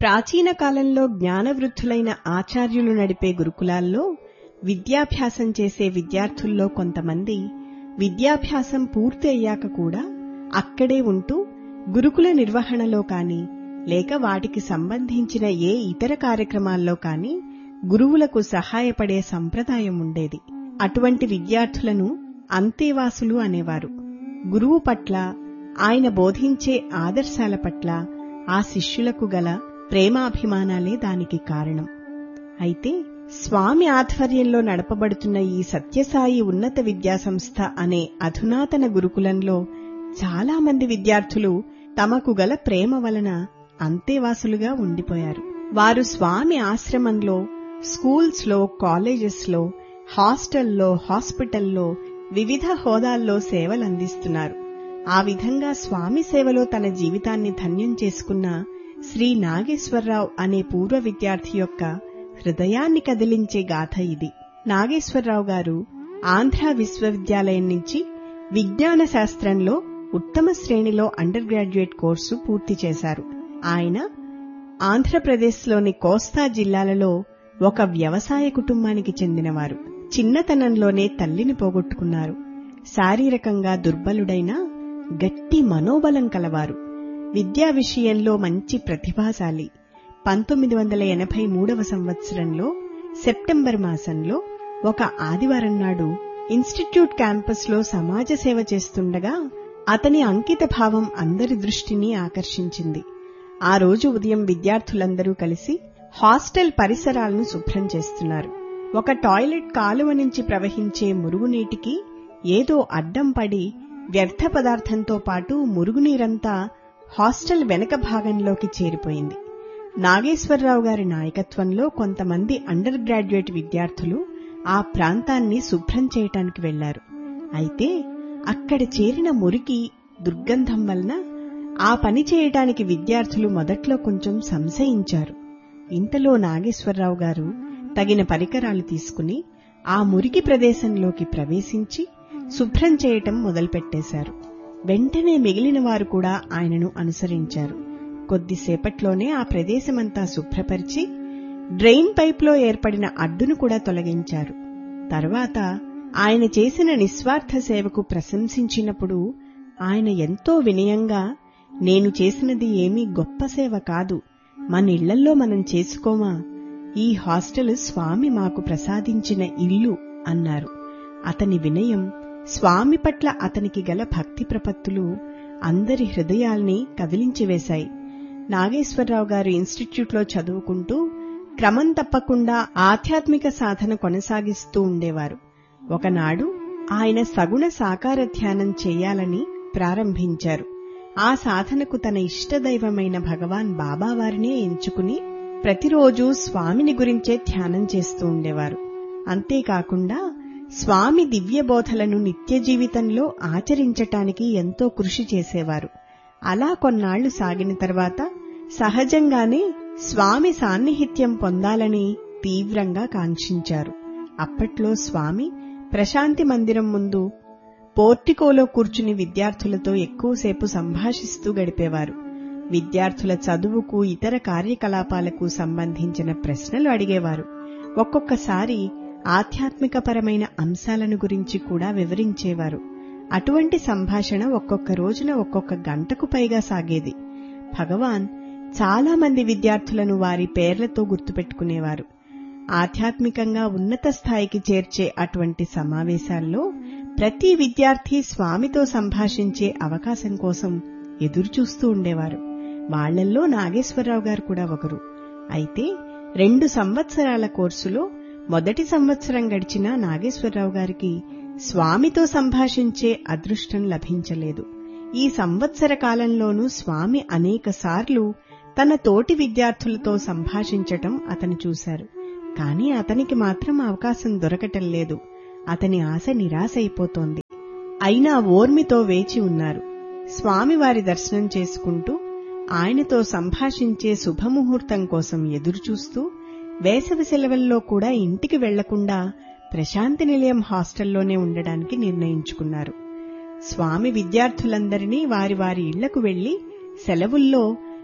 ప్రాచీన కాలంలో జ్ఞానవృద్ధులైన ఆచార్యులు నడిపే గురుకులాల్లో విద్యాభ్యాసం చేసే విద్యార్థుల్లో కొంతమంది విద్యాభ్యాసం పూర్తి అయ్యాక కూడా అక్కడే ఉంటూ గురుకుల నిర్వహణలో కాని లేక వాటికి సంబంధించిన ఏ ఇతర కార్యక్రమాల్లో కాని గురువులకు సహాయపడే సంప్రదాయం ఉండేది అటువంటి విద్యార్థులను అంతేవాసులు అనేవారు గురువు పట్ల ఆయన బోధించే ఆదర్శాల పట్ల ఆ శిష్యులకు గల ప్రేమాభిమానాలే దానికి కారణం అయితే స్వామి ఆధ్వర్యంలో నడపబడుతున్న ఈ సత్యసాయి ఉన్నత విద్యాసంస్థ అనే అధునాతన గురుకులంలో చాలా మంది విద్యార్థులు తమకు గల ప్రేమ వలన అంతేవాసులుగా ఉండిపోయారు వారు స్వామి ఆశ్రమంలో స్కూల్స్లో కాలేజెస్లో హాస్టల్లో హాస్పిటల్లో వివిధ హోదాల్లో సేవలందిస్తున్నారు ఆ విధంగా స్వామి సేవలో తన జీవితాన్ని ధన్యం చేసుకున్న శ్రీ నాగేశ్వరరావు అనే పూర్వ విద్యార్థి యొక్క హృదయాన్ని కదిలించే గాథ ఇది నాగేశ్వరరావు గారు ఆంధ్ర విశ్వవిద్యాలయం నుంచి విజ్ఞాన శాస్త్రంలో ఉత్తమ శ్రేణిలో అండర్ గ్రాడ్యుయేట్ కోర్సు పూర్తి చేశారు ఆయన ఆంధ్రప్రదేశ్లోని కోస్తా జిల్లాలలో ఒక వ్యవసాయ కుటుంబానికి చెందినవారు చిన్నతనంలోనే తల్లిని పోగొట్టుకున్నారు శారీరకంగా దుర్బలుడైన గట్టి మనోబలం కలవారు విద్యా విషయంలో మంచి ప్రతిభాశాలి పంతొమ్మిది వందల ఎనభై మూడవ సంవత్సరంలో సెప్టెంబర్ మాసంలో ఒక ఆదివారం నాడు ఇన్స్టిట్యూట్ క్యాంపస్లో సమాజ సేవ చేస్తుండగా అతని అంకిత భావం అందరి దృష్టిని ఆకర్షించింది ఆ రోజు ఉదయం విద్యార్థులందరూ కలిసి హాస్టల్ పరిసరాలను శుభ్రం చేస్తున్నారు ఒక టాయిలెట్ కాలువ నుంచి ప్రవహించే మురుగునీటికి ఏదో అడ్డం పడి వ్యర్థ పదార్థంతో పాటు మురుగునీరంతా హాస్టల్ వెనక భాగంలోకి చేరిపోయింది నాగేశ్వరరావు గారి నాయకత్వంలో కొంతమంది అండర్ గ్రాడ్యుయేట్ విద్యార్థులు ఆ ప్రాంతాన్ని శుభ్రం చేయటానికి వెళ్లారు అయితే అక్కడ చేరిన మురికి దుర్గంధం వలన ఆ పని చేయటానికి విద్యార్థులు మొదట్లో కొంచెం సంశయించారు ఇంతలో నాగేశ్వరరావు గారు తగిన పరికరాలు తీసుకుని ఆ మురికి ప్రదేశంలోకి ప్రవేశించి శుభ్రం చేయటం మొదలుపెట్టేశారు వెంటనే మిగిలిన వారు కూడా ఆయనను అనుసరించారు కొద్దిసేపట్లోనే ఆ ప్రదేశమంతా శుభ్రపరిచి డ్రైన్ పైప్లో ఏర్పడిన అడ్డును కూడా తొలగించారు తర్వాత ఆయన చేసిన నిస్వార్థ సేవకు ప్రశంసించినప్పుడు ఆయన ఎంతో వినయంగా నేను చేసినది ఏమీ గొప్ప సేవ కాదు మన ఇళ్లల్లో మనం చేసుకోమా ఈ హాస్టల్ స్వామి మాకు ప్రసాదించిన ఇల్లు అన్నారు అతని వినయం స్వామి పట్ల అతనికి గల భక్తి ప్రపత్తులు అందరి హృదయాల్ని కదిలించివేశాయి నాగేశ్వరరావు గారు ఇన్స్టిట్యూట్లో చదువుకుంటూ క్రమం తప్పకుండా ఆధ్యాత్మిక సాధన కొనసాగిస్తూ ఉండేవారు ఒకనాడు ఆయన సగుణ సాకార ధ్యానం చేయాలని ప్రారంభించారు ఆ సాధనకు తన ఇష్టదైవమైన భగవాన్ బాబావారినే ఎంచుకుని ప్రతిరోజూ స్వామిని గురించే ధ్యానం చేస్తూ ఉండేవారు అంతేకాకుండా స్వామి దివ్య బోధలను నిత్య జీవితంలో ఆచరించటానికి ఎంతో కృషి చేసేవారు అలా కొన్నాళ్లు సాగిన తర్వాత సహజంగానే స్వామి సాన్నిహిత్యం పొందాలని తీవ్రంగా కాంక్షించారు అప్పట్లో స్వామి ప్రశాంతి మందిరం ముందు పోర్టికోలో కూర్చుని విద్యార్థులతో ఎక్కువసేపు సంభాషిస్తూ గడిపేవారు విద్యార్థుల చదువుకు ఇతర కార్యకలాపాలకు సంబంధించిన ప్రశ్నలు అడిగేవారు ఒక్కొక్కసారి ఆధ్యాత్మికపరమైన అంశాలను గురించి కూడా వివరించేవారు అటువంటి సంభాషణ ఒక్కొక్క రోజున ఒక్కొక్క గంటకు పైగా సాగేది భగవాన్ చాలా మంది విద్యార్థులను వారి పేర్లతో గుర్తుపెట్టుకునేవారు ఆధ్యాత్మికంగా ఉన్నత స్థాయికి చేర్చే అటువంటి సమావేశాల్లో ప్రతి విద్యార్థి స్వామితో సంభాషించే అవకాశం కోసం ఎదురుచూస్తూ ఉండేవారు వాళ్లల్లో నాగేశ్వరరావు గారు కూడా ఒకరు అయితే రెండు సంవత్సరాల కోర్సులో మొదటి సంవత్సరం గడిచిన నాగేశ్వరరావు గారికి స్వామితో సంభాషించే అదృష్టం లభించలేదు ఈ సంవత్సర కాలంలోనూ స్వామి అనేకసార్లు తన తోటి విద్యార్థులతో సంభాషించటం అతను చూశారు కాని అతనికి మాత్రం అవకాశం దొరకటం లేదు అతని ఆశ నిరాశైపోతోంది అయినా ఓర్మితో వేచి ఉన్నారు స్వామివారి దర్శనం చేసుకుంటూ ఆయనతో సంభాషించే శుభముహూర్తం కోసం ఎదురుచూస్తూ వేసవి సెలవుల్లో కూడా ఇంటికి వెళ్లకుండా ప్రశాంతి నిలయం హాస్టల్లోనే ఉండడానికి నిర్ణయించుకున్నారు స్వామి విద్యార్థులందరినీ వారి వారి ఇళ్లకు వెళ్లి సెలవుల్లో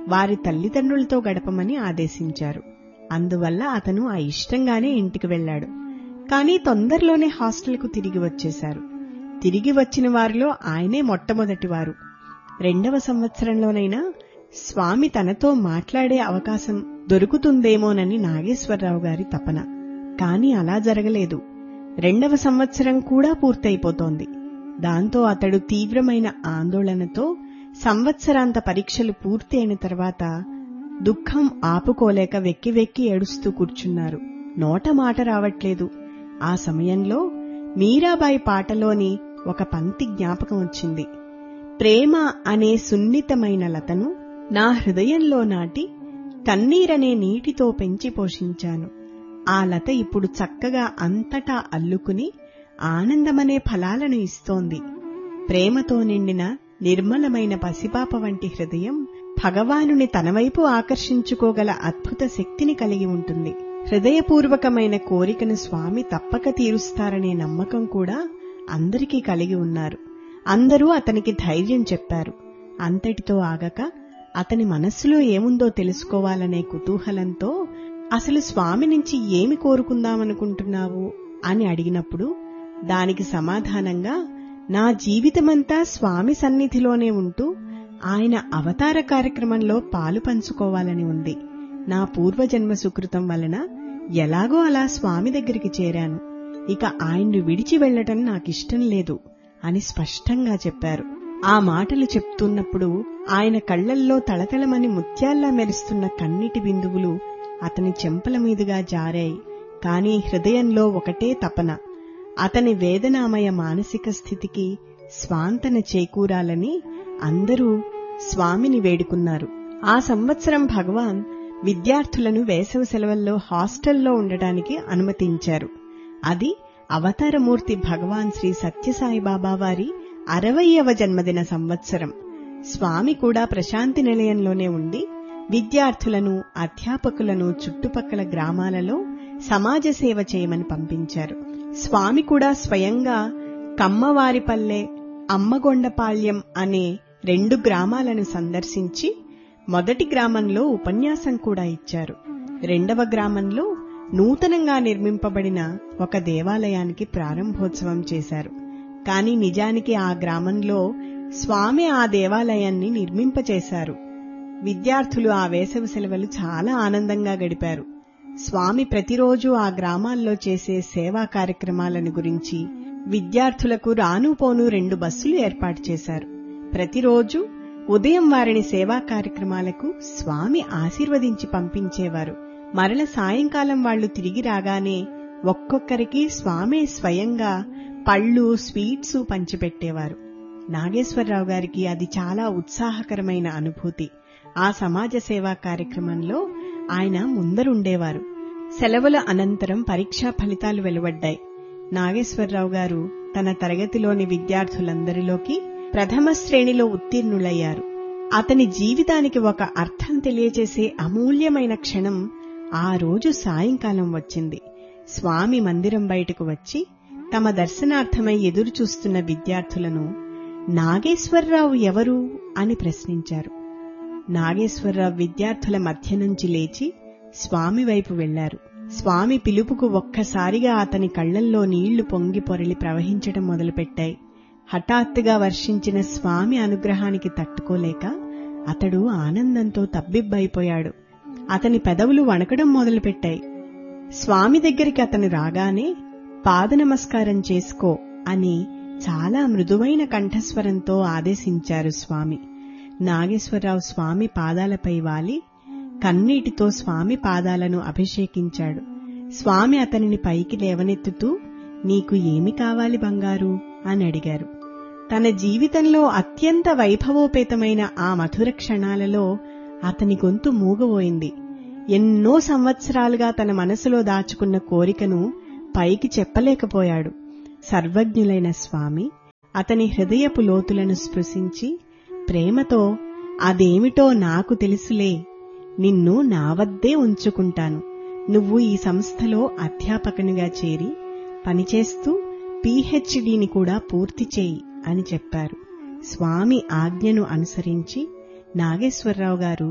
వారి తల్లిదండ్రులతో గడపమని ఆదేశించారు అందువల్ల అతను ఆ ఇష్టంగానే ఇంటికి వెళ్లాడు కానీ తొందరలోనే హాస్టల్కు తిరిగి వచ్చేశారు తిరిగి వచ్చిన వారిలో ఆయనే మొట్టమొదటివారు రెండవ సంవత్సరంలోనైనా స్వామి తనతో మాట్లాడే అవకాశం దొరుకుతుందేమోనని నాగేశ్వరరావు గారి తపన కాని అలా జరగలేదు రెండవ సంవత్సరం కూడా పూర్తయిపోతోంది దాంతో అతడు తీవ్రమైన ఆందోళనతో సంవత్సరాంత పరీక్షలు పూర్తి అయిన తర్వాత దుఃఖం ఆపుకోలేక వెక్కి వెక్కి ఏడుస్తూ కూర్చున్నారు నోట మాట రావట్లేదు ఆ సమయంలో మీరాబాయి పాటలోని ఒక పంక్తి జ్ఞాపకం వచ్చింది ప్రేమ అనే సున్నితమైన లతను నా హృదయంలో నాటి కన్నీరనే నీటితో పెంచి పోషించాను ఆ లత ఇప్పుడు చక్కగా అంతటా అల్లుకుని ఆనందమనే ఫలాలను ఇస్తోంది ప్రేమతో నిండిన నిర్మలమైన పసిపాప వంటి హృదయం భగవానుని తనవైపు ఆకర్షించుకోగల అద్భుత శక్తిని కలిగి ఉంటుంది హృదయపూర్వకమైన కోరికను స్వామి తప్పక తీరుస్తారనే నమ్మకం కూడా అందరికీ కలిగి ఉన్నారు అందరూ అతనికి ధైర్యం చెప్పారు అంతటితో ఆగక అతని మనస్సులో ఏముందో తెలుసుకోవాలనే కుతూహలంతో అసలు స్వామి నుంచి ఏమి కోరుకుందామనుకుంటున్నావు అని అడిగినప్పుడు దానికి సమాధానంగా నా జీవితమంతా స్వామి సన్నిధిలోనే ఉంటూ ఆయన అవతార కార్యక్రమంలో పాలు పంచుకోవాలని ఉంది నా పూర్వజన్మ సుకృతం వలన ఎలాగో అలా స్వామి దగ్గరికి చేరాను ఇక ఆయన్ను విడిచి వెళ్లటం నాకిష్టం లేదు అని స్పష్టంగా చెప్పారు ఆ మాటలు చెప్తున్నప్పుడు ఆయన కళ్లల్లో తళతళమని ముత్యాల్లా మెరుస్తున్న కన్నీటి బిందువులు అతని చెంపల మీదుగా జారాయి కాని హృదయంలో ఒకటే తపన అతని వేదనామయ మానసిక స్థితికి స్వాంతన చేకూరాలని అందరూ స్వామిని వేడుకున్నారు ఆ సంవత్సరం భగవాన్ విద్యార్థులను వేసవి సెలవుల్లో హాస్టల్లో ఉండటానికి అనుమతించారు అది అవతారమూర్తి భగవాన్ శ్రీ సత్యసాయిబాబా వారి అరవయవ జన్మదిన సంవత్సరం స్వామి కూడా ప్రశాంతి నిలయంలోనే ఉండి విద్యార్థులను అధ్యాపకులను చుట్టుపక్కల గ్రామాలలో సమాజ సేవ చేయమని పంపించారు స్వామి కూడా స్వయంగా కమ్మవారిపల్లె అమ్మగొండపాళ్యం అనే రెండు గ్రామాలను సందర్శించి మొదటి గ్రామంలో ఉపన్యాసం కూడా ఇచ్చారు రెండవ గ్రామంలో నూతనంగా నిర్మింపబడిన ఒక దేవాలయానికి ప్రారంభోత్సవం చేశారు కాని నిజానికి ఆ గ్రామంలో స్వామి ఆ దేవాలయాన్ని నిర్మింపచేశారు విద్యార్థులు ఆ వేసవి సెలవులు చాలా ఆనందంగా గడిపారు స్వామి ప్రతిరోజు ఆ గ్రామాల్లో చేసే సేవా కార్యక్రమాలను గురించి విద్యార్థులకు రాను పోను రెండు బస్సులు ఏర్పాటు చేశారు ప్రతిరోజు ఉదయం వారిని సేవా కార్యక్రమాలకు స్వామి ఆశీర్వదించి పంపించేవారు మరల సాయంకాలం వాళ్లు తిరిగి రాగానే ఒక్కొక్కరికి స్వామి స్వయంగా పళ్ళు స్వీట్స్ పంచిపెట్టేవారు నాగేశ్వరరావు గారికి అది చాలా ఉత్సాహకరమైన అనుభూతి ఆ సమాజ సేవా కార్యక్రమంలో ఆయన ముందరుండేవారు సెలవుల అనంతరం పరీక్షా ఫలితాలు వెలువడ్డాయి నాగేశ్వరరావు గారు తన తరగతిలోని విద్యార్థులందరిలోకి ప్రథమ శ్రేణిలో ఉత్తీర్ణులయ్యారు అతని జీవితానికి ఒక అర్థం తెలియజేసే అమూల్యమైన క్షణం ఆ రోజు సాయంకాలం వచ్చింది స్వామి మందిరం బయటకు వచ్చి తమ దర్శనార్థమై ఎదురుచూస్తున్న విద్యార్థులను నాగేశ్వరరావు ఎవరు అని ప్రశ్నించారు నాగేశ్వరరావు విద్యార్థుల మధ్య నుంచి లేచి స్వామి వైపు వెళ్లారు స్వామి పిలుపుకు ఒక్కసారిగా అతని కళ్లల్లో నీళ్లు పొంగి పొరలి ప్రవహించడం మొదలుపెట్టాయి హఠాత్తుగా వర్షించిన స్వామి అనుగ్రహానికి తట్టుకోలేక అతడు ఆనందంతో తబ్బిబ్బైపోయాడు అతని పెదవులు వణకడం మొదలుపెట్టాయి స్వామి దగ్గరికి అతను రాగానే పాద నమస్కారం చేసుకో అని చాలా మృదువైన కంఠస్వరంతో ఆదేశించారు స్వామి నాగేశ్వరరావు స్వామి పాదాలపై వాలి కన్నీటితో స్వామి పాదాలను అభిషేకించాడు స్వామి అతనిని పైకి లేవనెత్తుతూ నీకు ఏమి కావాలి బంగారు అని అడిగారు తన జీవితంలో అత్యంత వైభవోపేతమైన ఆ మధుర క్షణాలలో అతని గొంతు మూగబోయింది ఎన్నో సంవత్సరాలుగా తన మనసులో దాచుకున్న కోరికను పైకి చెప్పలేకపోయాడు సర్వజ్ఞులైన స్వామి అతని హృదయపు లోతులను స్పృశించి ప్రేమతో అదేమిటో నాకు తెలుసులే నిన్ను నా వద్దే ఉంచుకుంటాను నువ్వు ఈ సంస్థలో అధ్యాపకునిగా చేరి పనిచేస్తూ పీహెచ్డీని కూడా పూర్తి చేయి అని చెప్పారు స్వామి ఆజ్ఞను అనుసరించి నాగేశ్వరరావు గారు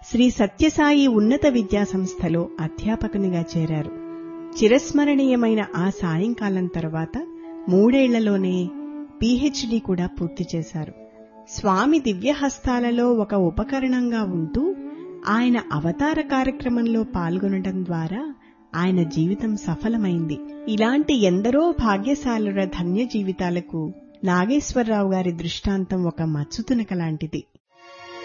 శ్రీ సత్యసాయి ఉన్నత విద్యా సంస్థలో అధ్యాపకునిగా చేరారు చిరస్మరణీయమైన ఆ సాయంకాలం తర్వాత మూడేళ్లలోనే పీహెచ్డీ కూడా పూర్తి చేశారు స్వామి దివ్యహస్తాలలో ఒక ఉపకరణంగా ఉంటూ ఆయన అవతార కార్యక్రమంలో పాల్గొనడం ద్వారా ఆయన జీవితం సఫలమైంది ఇలాంటి ఎందరో భాగ్యశాలుర ధన్య జీవితాలకు నాగేశ్వరరావు గారి దృష్టాంతం ఒక మచ్చుతునక లాంటిది